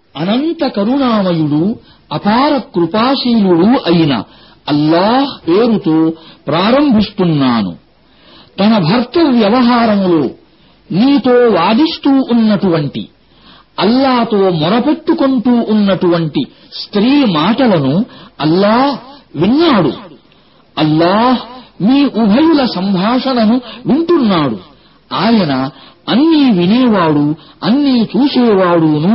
అనంత కరుణామయుడు అపార కృపాశీలుడు అయిన అల్లాహ్ పేరుతో ప్రారంభిస్తున్నాను తన భర్త వ్యవహారములో నీతో వాదిస్తూ ఉన్నటువంటి అల్లాతో మొరపెట్టుకుంటూ ఉన్నటువంటి స్త్రీ మాటలను అల్లాహ్ విన్నాడు అల్లాహ్ మీ ఉభయుల సంభాషణను వింటున్నాడు ఆయన అన్నీ వినేవాడు అన్నీ చూసేవాడును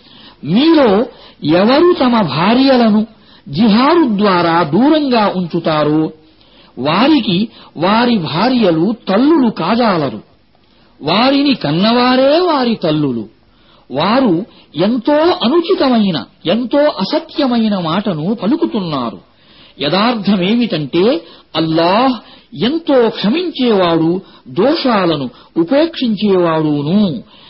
మీలో ఎవరు తమ భార్యలను జిహారు ద్వారా దూరంగా ఉంచుతారో వారికి వారి భార్యలు తల్లులు కాజాలరు వారిని కన్నవారే వారి తల్లులు వారు ఎంతో అనుచితమైన ఎంతో అసత్యమైన మాటను పలుకుతున్నారు యథార్థమేమిటంటే అల్లాహ్ ఎంతో క్షమించేవాడు దోషాలను ఉపేక్షించేవాడును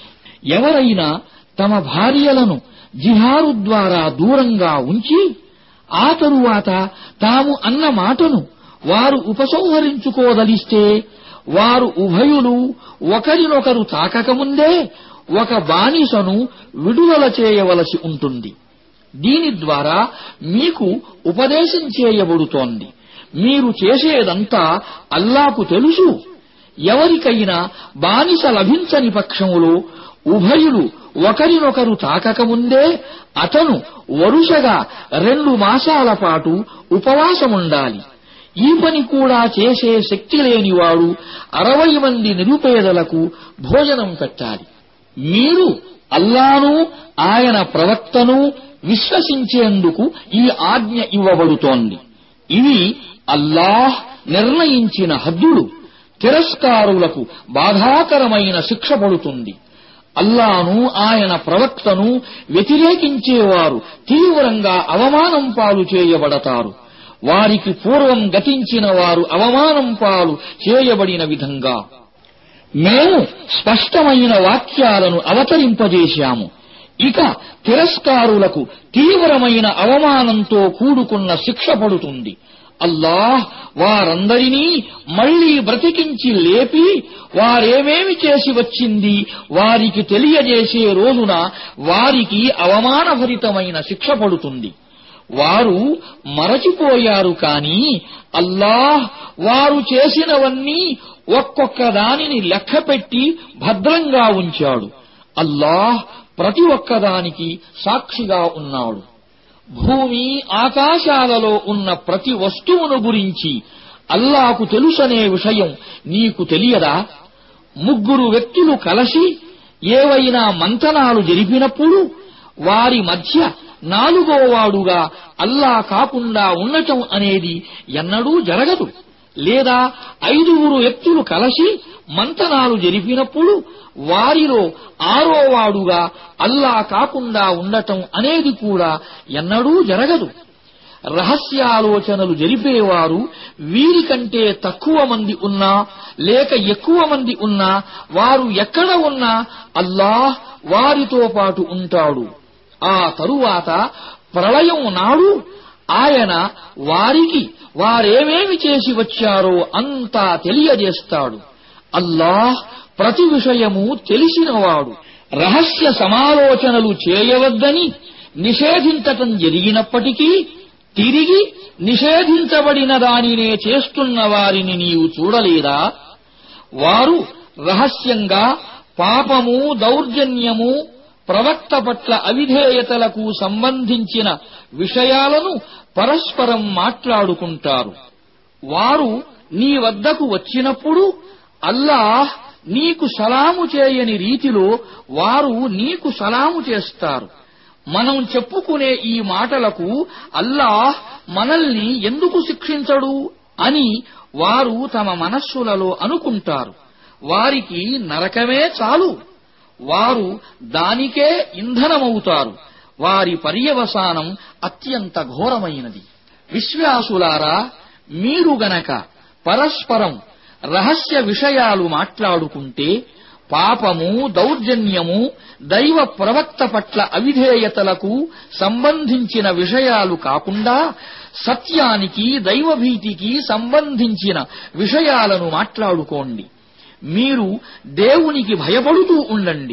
ఎవరైనా తమ భార్యలను జిహారు ద్వారా దూరంగా ఉంచి ఆ తరువాత తాము అన్న మాటను వారు ఉపసంహరించుకోదలిస్తే వారు ఉభయులు ఒకరినొకరు తాకకముందే ఒక బానిసను విడుదల చేయవలసి ఉంటుంది దీని ద్వారా మీకు ఉపదేశం చేయబడుతోంది మీరు చేసేదంతా అల్లాకు తెలుసు ఎవరికైనా బానిస లభించని పక్షములో ఉభయులు ఒకరినొకరు తాకకముందే అతను వరుసగా రెండు మాసాల పాటు ఉపవాసముండాలి ఈ పని కూడా చేసే శక్తి లేనివాడు అరవై మంది నిరుపేదలకు భోజనం పెట్టాలి మీరు అల్లాను ఆయన ప్రవక్తను విశ్వసించేందుకు ఈ ఆజ్ఞ ఇవ్వబడుతోంది ఇవి అల్లాహ్ నిర్ణయించిన హద్దులు తిరస్కారులకు బాధాకరమైన శిక్ష పడుతుంది అల్లాను ఆయన ప్రవక్తను వ్యతిరేకించేవారు తీవ్రంగా అవమానం పాలు చేయబడతారు వారికి పూర్వం గతించిన వారు అవమానం పాలు చేయబడిన విధంగా మేము స్పష్టమైన వాక్యాలను అవతరింపజేశాము ఇక తిరస్కారులకు తీవ్రమైన అవమానంతో కూడుకున్న శిక్ష పడుతుంది అల్లాహ్ వారందరినీ మళ్లీ బ్రతికించి లేపి వారేమేమి చేసి వచ్చింది వారికి తెలియజేసే రోజున వారికి అవమానభరితమైన శిక్ష పడుతుంది వారు మరచిపోయారు కాని అల్లాహ్ వారు చేసినవన్నీ ఒక్కొక్క దానిని లెక్కపెట్టి భద్రంగా ఉంచాడు అల్లాహ్ ప్రతి ఒక్కదానికి సాక్షిగా ఉన్నాడు భూమి ఆకాశాలలో ఉన్న ప్రతి వస్తువును గురించి అల్లాకు తెలుసనే విషయం నీకు తెలియదా ముగ్గురు వ్యక్తులు కలసి ఏవైనా మంతనాలు జరిపినప్పుడు వారి మధ్య నాలుగోవాడుగా అల్లా కాకుండా ఉండటం అనేది ఎన్నడూ జరగదు లేదా ఐదుగురు వ్యక్తులు కలసి మంతనాలు జరిపినప్పుడు వారిలో ఆరోవాడుగా అల్లా కాకుండా ఉండటం అనేది కూడా ఎన్నడూ జరగదు రహస్యాలోచనలు జరిపేవారు వీరికంటే తక్కువ మంది ఉన్నా లేక ఎక్కువ మంది ఉన్నా వారు ఎక్కడ ఉన్నా అల్లాహ్ వారితో పాటు ఉంటాడు ఆ తరువాత ప్రళయం నాడు ఆయన వారికి వారేమేమి చేసి వచ్చారో అంతా తెలియజేస్తాడు అల్లాహ్ ప్రతి విషయము తెలిసినవాడు రహస్య సమాలోచనలు చేయవద్దని నిషేధించటం జరిగినప్పటికీ తిరిగి నిషేధించబడిన దానినే చేస్తున్న వారిని నీవు చూడలేదా వారు రహస్యంగా పాపము దౌర్జన్యము ప్రవక్త పట్ల అవిధేయతలకు సంబంధించిన విషయాలను పరస్పరం మాట్లాడుకుంటారు వారు నీ వద్దకు వచ్చినప్పుడు అల్లాహ్ నీకు సలాము చేయని రీతిలో వారు నీకు సలాము చేస్తారు మనం చెప్పుకునే ఈ మాటలకు అల్లాహ్ మనల్ని ఎందుకు శిక్షించడు అని వారు తమ మనస్సులలో అనుకుంటారు వారికి నరకమే చాలు వారు దానికే ఇంధనమవుతారు వారి పర్యవసానం అత్యంత ఘోరమైనది విశ్వాసులారా మీరు గనక పరస్పరం రహస్య విషయాలు మాట్లాడుకుంటే పాపము దౌర్జన్యము దైవ ప్రవక్త పట్ల అవిధేయతలకు సంబంధించిన విషయాలు కాకుండా సత్యానికి దైవభీతికి సంబంధించిన విషయాలను మాట్లాడుకోండి మీరు దేవునికి భయపడుతూ ఉండండి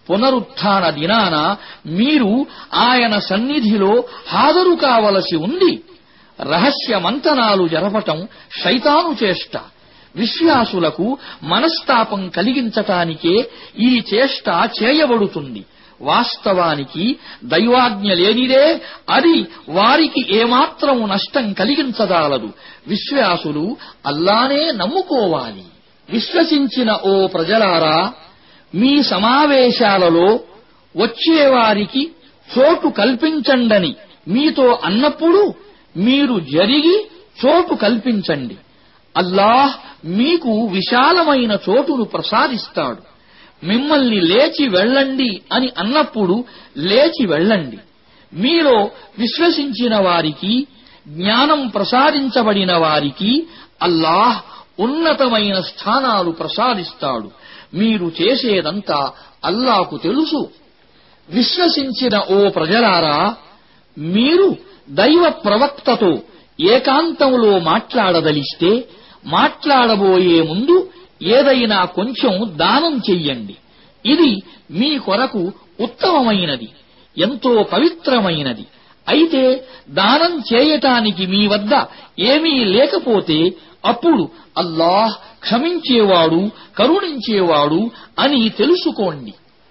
పునరుత్థాన దినాన మీరు ఆయన సన్నిధిలో హాజరు కావలసి ఉంది రహస్య మంతనాలు జరపటం శైతాను చేష్ట విశ్వాసులకు మనస్తాపం కలిగించటానికే ఈ చేష్ట చేయబడుతుంది వాస్తవానికి దైవాజ్ఞ లేనిదే అది వారికి ఏమాత్రం నష్టం కలిగించదాలదు విశ్వాసులు అల్లానే నమ్ముకోవాలి విశ్వసించిన ఓ ప్రజలారా మీ సమావేశాలలో వచ్చేవారికి చోటు కల్పించండని మీతో అన్నప్పుడు మీరు జరిగి చోటు కల్పించండి అల్లాహ్ మీకు విశాలమైన చోటును ప్రసాదిస్తాడు మిమ్మల్ని లేచి వెళ్ళండి అని అన్నప్పుడు లేచి వెళ్ళండి మీలో విశ్వసించిన వారికి జ్ఞానం ప్రసాదించబడిన వారికి అల్లాహ్ ఉన్నతమైన స్థానాలు ప్రసాదిస్తాడు మీరు చేసేదంతా అల్లాకు తెలుసు విశ్వసించిన ఓ ప్రజలారా మీరు దైవ ప్రవక్తతో ఏకాంతంలో మాట్లాడదలిస్తే మాట్లాడబోయే ముందు ఏదైనా కొంచెం దానం చెయ్యండి ఇది మీ కొరకు ఉత్తమమైనది ఎంతో పవిత్రమైనది అయితే దానం చేయటానికి మీ వద్ద ఏమీ లేకపోతే అప్పుడు అల్లాహ్ క్షమించేవాడు కరుణించేవాడు అని తెలుసుకోండి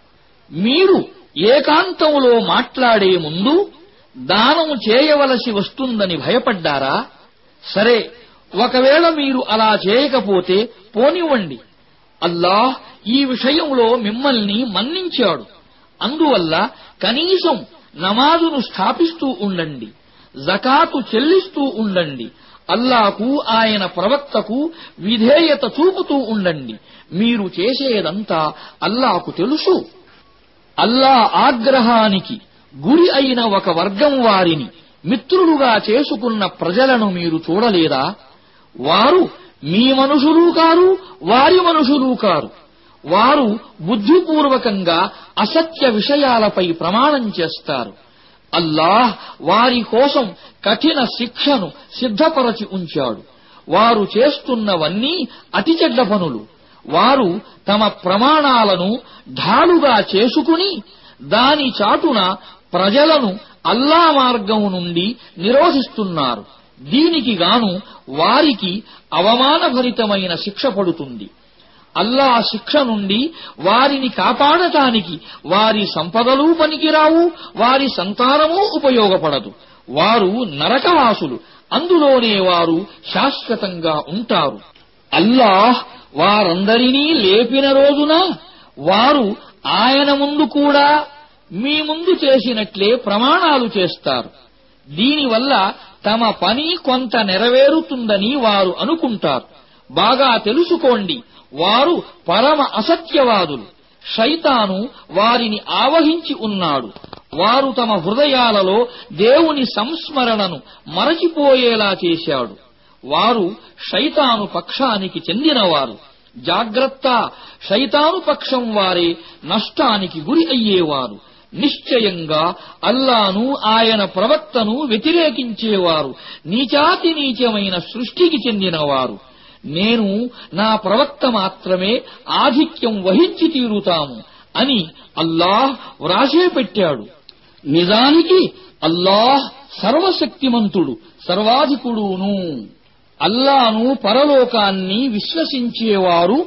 మీరు ఏకాంతంలో మాట్లాడే ముందు దానం చేయవలసి వస్తుందని భయపడ్డారా సరే ఒకవేళ మీరు అలా చేయకపోతే పోనివ్వండి అల్లాహ్ ఈ విషయంలో మిమ్మల్ని మన్నించాడు అందువల్ల కనీసం నమాజును స్థాపిస్తూ ఉండండి జకాతు చెల్లిస్తూ ఉండండి అల్లాకు ఆయన ప్రవక్తకు విధేయత చూపుతూ ఉండండి మీరు చేసేదంతా అల్లాకు తెలుసు అల్లా ఆగ్రహానికి గురి అయిన ఒక వర్గం వారిని మిత్రులుగా చేసుకున్న ప్రజలను మీరు చూడలేదా వారు మీ మనుషులు కారు వారి మనుషులు కారు వారు బుద్ధిపూర్వకంగా అసత్య విషయాలపై ప్రమాణం చేస్తారు అల్లాహ్ వారి కోసం కఠిన శిక్షను సిద్ధపరచి ఉంచాడు వారు చేస్తున్నవన్నీ అతి చెడ్డ పనులు వారు తమ ప్రమాణాలను ఢాలుగా చేసుకుని దాని చాటున ప్రజలను అల్లా మార్గం నుండి నిరోధిస్తున్నారు దీనికి గాను వారికి అవమానభరితమైన శిక్ష పడుతుంది అల్లా శిక్ష నుండి వారిని కాపాడటానికి వారి సంపదలు పనికిరావు వారి సంతానము ఉపయోగపడదు వారు నరకవాసులు అందులోనే వారు శాశ్వతంగా ఉంటారు అల్లాహ్ వారందరినీ లేపిన రోజున వారు ఆయన ముందు కూడా మీ ముందు చేసినట్లే ప్రమాణాలు చేస్తారు దీనివల్ల తమ పని కొంత నెరవేరుతుందని వారు అనుకుంటారు బాగా తెలుసుకోండి వారు పరమ అసత్యవాదులు శైతాను వారిని ఆవహించి ఉన్నాడు వారు తమ హృదయాలలో దేవుని సంస్మరణను మరచిపోయేలా చేశాడు వారు శైతాను పక్షానికి చెందినవారు జాగ్రత్త శైతాను పక్షం వారే నష్టానికి గురి అయ్యేవారు నిశ్చయంగా అల్లాను ఆయన ప్రవక్తను వ్యతిరేకించేవారు నీచాతి నీచమైన సృష్టికి చెందినవారు నేను నా ప్రవక్త మాత్రమే ఆధిక్యం వహించి తీరుతాము అని అల్లాహ్ వ్రాసే పెట్టాడు నిజానికి అల్లాహ్ సర్వశక్తిమంతుడు సర్వాధికుడును అల్లాను పరలోకాన్ని విశ్వసించేవారు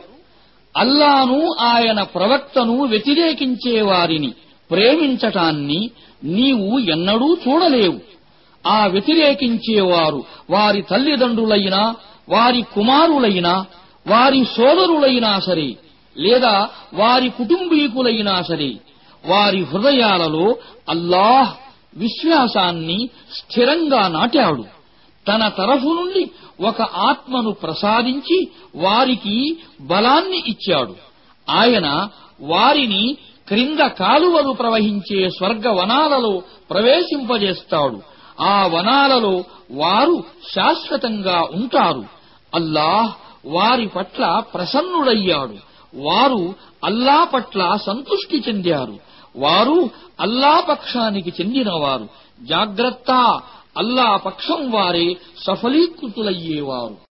అల్లాను ఆయన ప్రవక్తను వ్యతిరేకించే వారిని ప్రేమించటాన్ని నీవు ఎన్నడూ చూడలేవు ఆ వ్యతిరేకించేవారు వారి తల్లిదండ్రులైనా వారి కుమారులైనా వారి సోదరులైనా సరే లేదా వారి కుటుంబీకులైనా సరే వారి హృదయాలలో అల్లాహ్ విశ్వాసాన్ని స్థిరంగా నాటాడు తన తరఫు నుండి ఒక ఆత్మను ప్రసాదించి వారికి బలాన్ని ఇచ్చాడు ఆయన వారిని క్రింద కాలువలు ప్రవహించే స్వర్గ వనాలలో ప్రవేశింపజేస్తాడు ఆ వనాలలో వారు శాశ్వతంగా ఉంటారు అల్లాహ్ వారి పట్ల ప్రసన్నుడయ్యాడు వారు అల్లా పట్ల సంతృష్టి చెందారు వారు అల్లా పక్షానికి చెందినవారు జాగ్రత్త అల్లా పక్షం వారే సఫలీకృతులయ్యేవారు